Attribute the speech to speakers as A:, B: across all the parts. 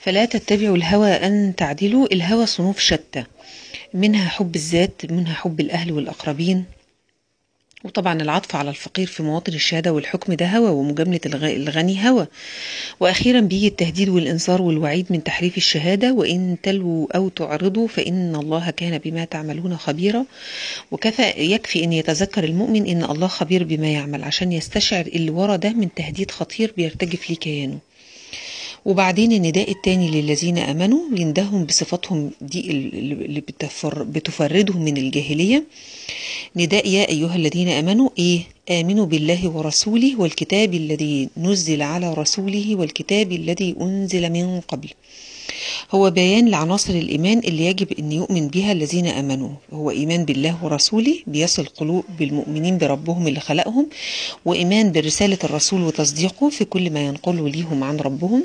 A: فلا تتبعوا الهوى أن تعدلوا الهوى صنوف شتى منها حب الذات منها حب الأهل والأقربين وطبعا العطف على الفقير في مواطن الشهادة والحكم ده هوى ومجاملة الغني هوى وأخيرا بيجي التهديد والإنذار والوعيد من تحريف الشهادة وإن تلووا أو تعرضوا فإن الله كان بما تعملون خبيرا وكفى يكفي أن يتذكر المؤمن أن الله خبير بما يعمل عشان يستشعر اللي ورا ده من تهديد خطير بيرتجف ليه كيانه وبعدين النداء التاني للذين امنوا يندههم بصفاتهم دي اللي بتفر بتفردهم من الجاهليه نداء يا ايها الذين امنوا ايه امنوا بالله ورسوله والكتاب الذي نزل على رسوله والكتاب الذي انزل من قبل هو بيان لعناصر الإيمان اللي يجب أن يؤمن بها الذين آمنوا هو إيمان بالله ورسوله بيصل قلوب بالمؤمنين بربهم اللي خلقهم وإيمان برسالة الرسول وتصديقه في كل ما ينقله ليهم عن ربهم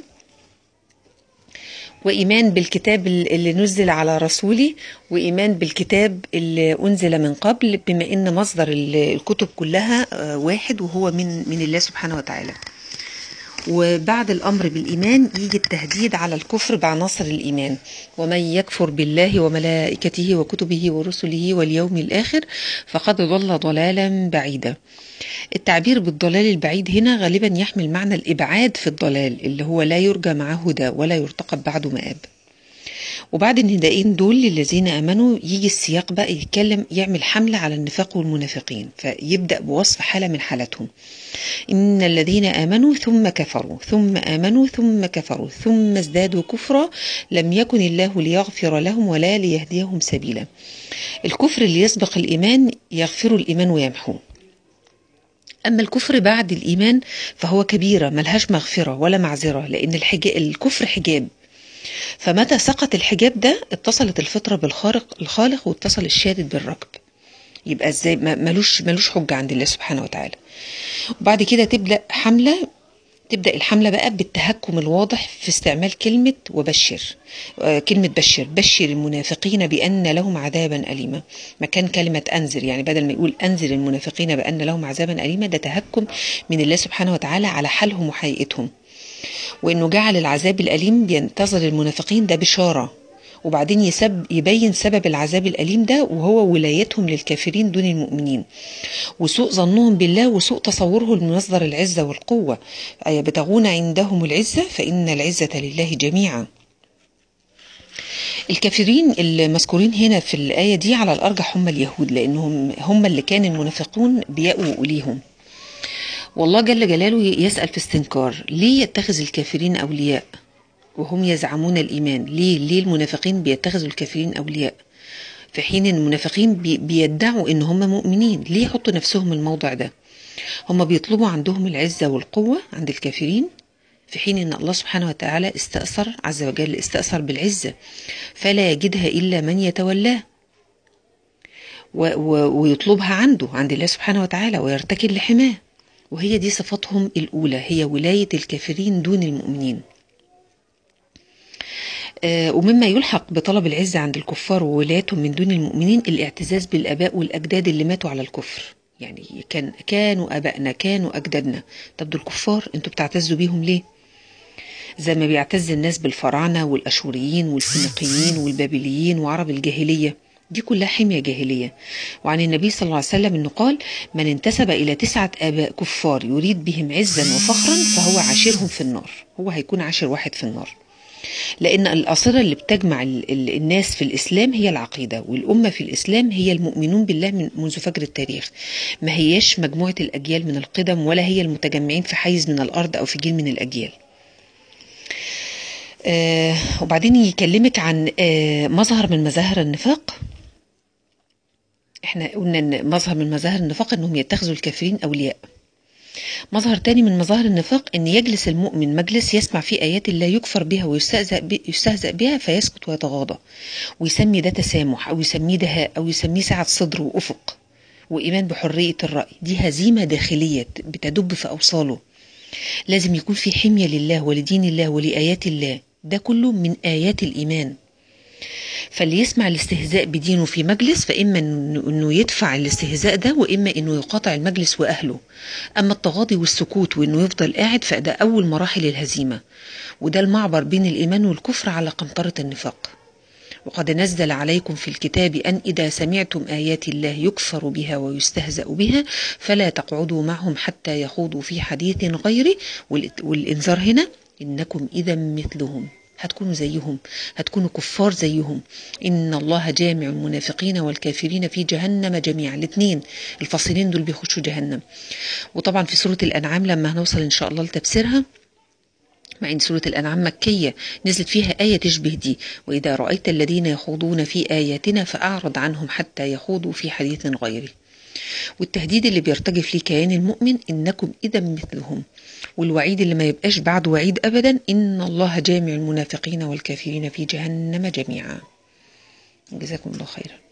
A: وإيمان بالكتاب اللي نزل على رسولي وإيمان بالكتاب اللي أنزل من قبل بما إن مصدر الكتب كلها واحد وهو من من الله سبحانه وتعالى وبعد الأمر بالإيمان يجي التهديد على الكفر بعناصر الإيمان ومن يكفر بالله وملائكته وكتبه ورسله واليوم الآخر فقد ضل ضلالا بعيدا التعبير بالضلال البعيد هنا غالبا يحمل معنى الإبعاد في الضلال اللي هو لا يرجى معه هدى ولا يرتقب بعده مآب وبعد الندائين دول للذين امنوا يجي السياق بقى يتكلم يعمل حمله على النفاق والمنافقين فيبدا بوصف حاله من حالتهم ان الذين امنوا ثم كفروا ثم امنوا ثم كفروا ثم ازدادوا كفرا لم يكن الله ليغفر لهم ولا ليهديهم سبيلا الكفر اللي يسبق الايمان يغفر الايمان ويمحوه أما الكفر بعد الإيمان فهو كبيرة ملهاش مغفرة ولا معذرة لأن الحجاب الكفر حجاب فمتى سقط الحجاب ده اتصلت الفطرة بالخارق الخالق واتصل الشارد بالركب يبقى ازاي ملوش ملوش حجة عند الله سبحانه وتعالى وبعد كده تبدأ حملة تبدأ الحملة بقى بالتهكم الواضح في استعمال كلمة وبشر آه كلمة بشر بشر المنافقين بأن لهم عذابا أليما مكان كلمة أنذر يعني بدل ما يقول أنذر المنافقين بأن لهم عذابا أليما ده تهكم من الله سبحانه وتعالى على حالهم وحقيقتهم وانه جعل العذاب الاليم بينتظر المنافقين ده بشاره وبعدين يسب يبين سبب العذاب الاليم ده وهو ولايتهم للكافرين دون المؤمنين وسوء ظنهم بالله وسوء تصوره لمصدر العزه والقوه يبتغون عندهم العزه فان العزه لله جميعا الكافرين المذكورين هنا في الآية دي على الأرجح هم اليهود لأنهم هم اللي كان المنافقون بيأووا إليهم والله جل جلاله يسأل في استنكار ليه يتخذ الكافرين أولياء وهم يزعمون الإيمان ليه ليه المنافقين بيتخذوا الكافرين أولياء في حين ان المنافقين بي بيدعوا ان هم مؤمنين ليه يحطوا نفسهم الموضع ده هم بيطلبوا عندهم العزة والقوة عند الكافرين في حين ان الله سبحانه وتعالى استأثر عز وجل استأثر بالعزة فلا يجدها إلا من يتولاه ويطلبها عنده عند الله سبحانه وتعالى ويرتكن لحماه وهي دي صفاتهم الأولى هي ولاية الكافرين دون المؤمنين آه ومما يلحق بطلب العزة عند الكفار وولايتهم من دون المؤمنين الاعتزاز بالآباء والأجداد اللي ماتوا على الكفر يعني كان كانوا آبائنا كانوا أجدادنا طب دول كفار انتوا بتعتزوا بيهم ليه زي ما بيعتز الناس بالفراعنة والأشوريين والفينيقيين والبابليين وعرب الجاهلية دي كلها حمية جاهلية وعن النبي صلى الله عليه وسلم أنه قال من انتسب إلى تسعة آباء كفار يريد بهم عزا وفخرا فهو عاشرهم في النار هو هيكون عاشر واحد في النار لأن الأصرة اللي بتجمع الناس في الإسلام هي العقيدة والأمة في الإسلام هي المؤمنون بالله من منذ فجر التاريخ ما هياش مجموعة الأجيال من القدم ولا هي المتجمعين في حيز من الأرض أو في جيل من الأجيال آه وبعدين يكلمك عن آه مظهر من مظاهر النفاق احنا قلنا ان مظهر من مظاهر النفاق انهم يتخذوا الكافرين اولياء مظهر تاني من مظاهر النفاق ان يجلس المؤمن مجلس يسمع فيه ايات الله يكفر بها ويستهزأ يستهزأ بها فيسكت ويتغاضى ويسمي ده تسامح او يسميه دهاء او يسميه سعة صدر وافق وايمان بحرية الرأي دي هزيمة داخلية بتدب في اوصاله لازم يكون في حمية لله ولدين الله ولآيات الله ده كله من آيات الإيمان فاللي يسمع الاستهزاء بدينه في مجلس فإما أنه يدفع الاستهزاء ده وإما أنه يقاطع المجلس وأهله أما التغاضي والسكوت وأنه يفضل قاعد فده أول مراحل الهزيمة وده المعبر بين الإيمان والكفر على قنطرة النفاق وقد نزل عليكم في الكتاب أن إذا سمعتم آيات الله يكفر بها ويستهزأ بها فلا تقعدوا معهم حتى يخوضوا في حديث غيره والإنذار هنا إنكم إذا مثلهم هتكونوا زيهم هتكونوا كفار زيهم إن الله جامع المنافقين والكافرين في جهنم جميعا الاثنين الفاصلين دول بيخشوا جهنم وطبعا في سورة الأنعام لما هنوصل إن شاء الله لتفسيرها مع إن سورة الأنعام مكية نزلت فيها آية تشبه دي وإذا رأيت الذين يخوضون في آياتنا فأعرض عنهم حتى يخوضوا في حديث غيره والتهديد اللي بيرتجف ليه كيان المؤمن إنكم إذا مثلهم والوعيد اللي ما يبقاش بعد وعيد أبدا إن الله جامع المنافقين والكافرين في جهنم جميعا جزاكم الله خيرا